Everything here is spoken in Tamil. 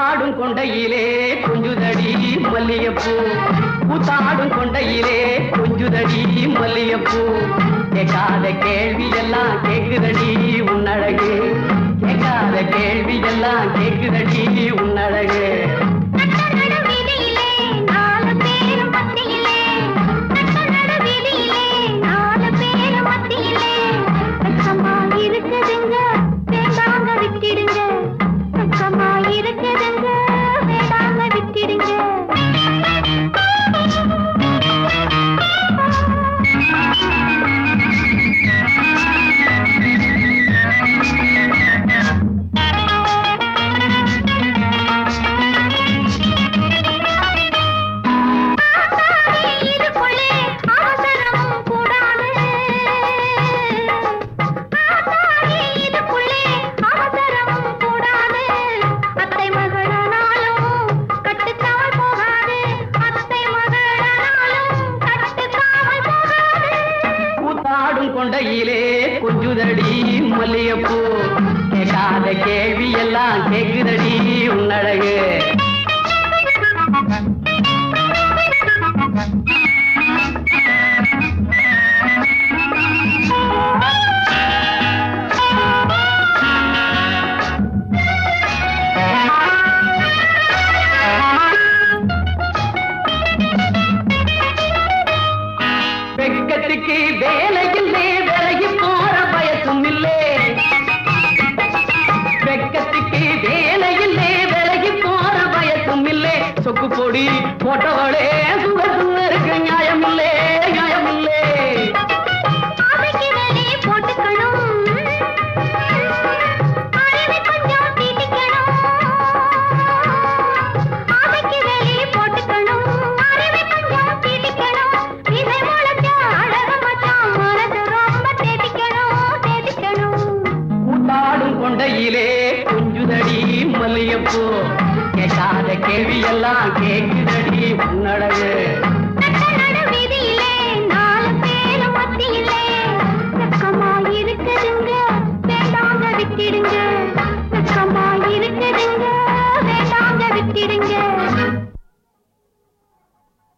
கூத்தாடும் கொண்டையிலே கொஞ்சுதடி மல்லிகைப்பூ கூத்தாடும் கொண்டையிலே கொஞ்சுதடி மல்லிகைப்பூ கேட்காத கேள்வி எல்லாம் கேக்குதடி உன்னழகு கேட்காத கேள்வி எல்லாம் கேக்குதடி உன்னழகு நட்டநடு வீதியிலே நாலு பேரும் மத்தியிலே நட்டநடு வீதியிலே நாலு பேரும் மத்தியிலே வெக்கமா இருக்குதுங்க வேண்டாங்க விட்டிடுங்க வெக்கமா இருக்குதுங்க வேண்டாங்க விட்டிடுங்க இதுக்குள்ளே அவசரமும் கூடாது ஆத்தாடி இதுக்குள்ளே அவசரமும் கூடாது அத்தை மகளானாலும் கட்டுக்காமல் போகாது அத்தை மகளானாலும் கட்டுக்காமல் போகாது கூத்தாடும் கொண்டையிலே கொஞ்சுதடி மல்லிகைப்பூ கேட்காத கேள்வி எல்லாம் கேக்குதடி உன்னழகு வெக்கத்துக்கு வேலையில்லே விலகி போற பயசும் இல்லே வெக்கத்துக்கு வேலையில்லே விலகி போற பயசும் இல்லே சொக்கு பொடி போட்டவளே சுகசுங்க இருக்கு நியாயம் இல்லே நியாயம் இல்லே ஆசைக்கு வேலி போட்டுக்கணும் அறிவை கொஞ்சம் தீட்டிக்கணும் ஆசைக்கு வேலி போட்டுக்கணும் அறிவை கொஞ்சம் தீட்டிக்கணும் இசை முளைச்சா அழகு மச்சான் மனசு ரொம்ப தேடிக்கணும் தேடிக்கணும் கூத்தாடும் கொண்டையிலே கொஞ்சுதடி மல்லிகைப்பூ கேட்காத கேள்வி எல்லாம் கேக்குதடி உன்னழகு நட்டநடு வீதியிலே நாலு பேரும் மத்தியிலே வெக்கமா இருக்குதுங்க வேண்டாங்க விட்டிடுங்க வெக்கமா இருக்குதுங்க வேண்டாங்க விட்டிடுங்க